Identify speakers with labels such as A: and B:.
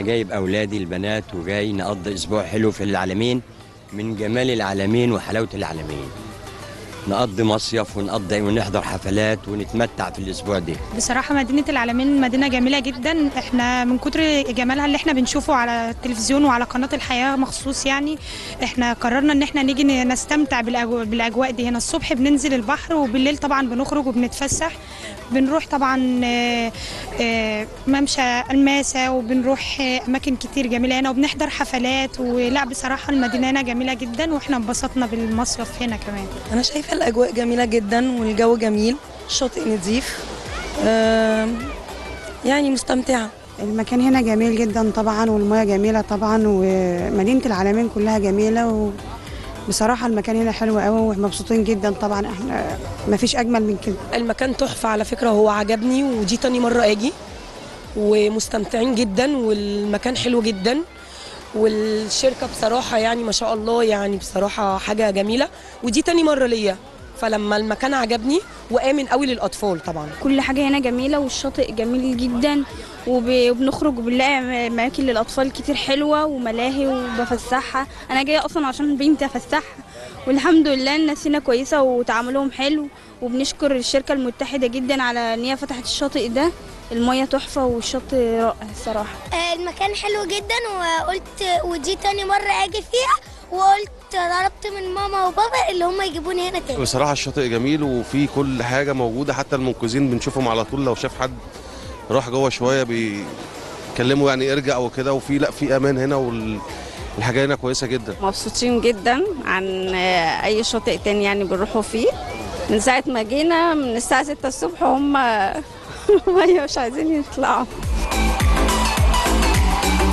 A: جايب اولادي البنات وجاي نقضي اسبوع حلو في العالمين من جمال العالمين وحلاوه العالمين نقضي مصيف ونقضي ونحضر حفلات ونتمتع في الاسبوع ده
B: بصراحة مدينة العالمين مدينة جميلة جدا احنا من كتر جمالها اللي احنا بنشوفه على التلفزيون وعلى قناة الحياة مخصوص يعني احنا قررنا ان احنا نيجي نستمتع بالأجواء, بالأجواء دي هنا الصبح بننزل البحر وبالليل طبعا بنخرج وبنتفسح بنروح طبعا آه، آه، ممشى الماسة وبنروح آه، أماكن كتير جميلة هنا وبنحضر حفلات ولا بصراحة المدينة هنا جميلة جدا واحنا انبسطنا بالمصيف هنا كمان
C: انا شايفه الاجواء جميله جدا والجو جميل الشاطئ نظيف آم، يعني مستمتعه
D: المكان هنا جميل جدا طبعا والمياه جميلة طبعا ومدينة العالمين كلها جميلة وبصراحة المكان هنا حلو قوي ومبسوطين جدا طبعا احنا ما فيش أجمل من كده
C: المكان تحفه على فكره هو عجبني ودي تاني مره اجي ومستمتعين جدا والمكان حلو جدا والشركه بصراحه يعني ما شاء الله يعني بصراحه حاجه جميله ودي تاني مره ليا فلما المكان عجبني وامن قوي للاطفال طبعا
E: كل حاجة هنا جميلة والشاطئ جميل جدا وب- وبنخرج وبنلاقي أماكن للأطفال كتير حلوة وملاهي وبفسحها أنا جاية أصلا عشان بنتي أفسحها والحمد لله الناس هنا كويسة وتعاملهم حلو وبنشكر الشركة المتحدة جدا على إن هي فتحت الشاطئ ده المية تحفة والشاطئ رائع الصراحة
F: آه، المكان حلو جدا وقلت ودي تاني مرة اجي فيها وقلت طلبت من ماما وبابا اللي هم يجيبوني هنا تاني
G: بصراحة الشاطئ جميل وفي كل حاجة موجودة حتى المنقذين بنشوفهم على طول لو شاف حد راح جوه شوية بيكلموا يعني ارجع وكده وفي لا في امان هنا والحاجة هنا كويسة جدا
H: مبسوطين جدا عن آه، اي شاطئ تاني يعني بنروحوا فيه من ساعة ما جينا من الساعة 6 الصبح هم هم مش عايزين يطلعوا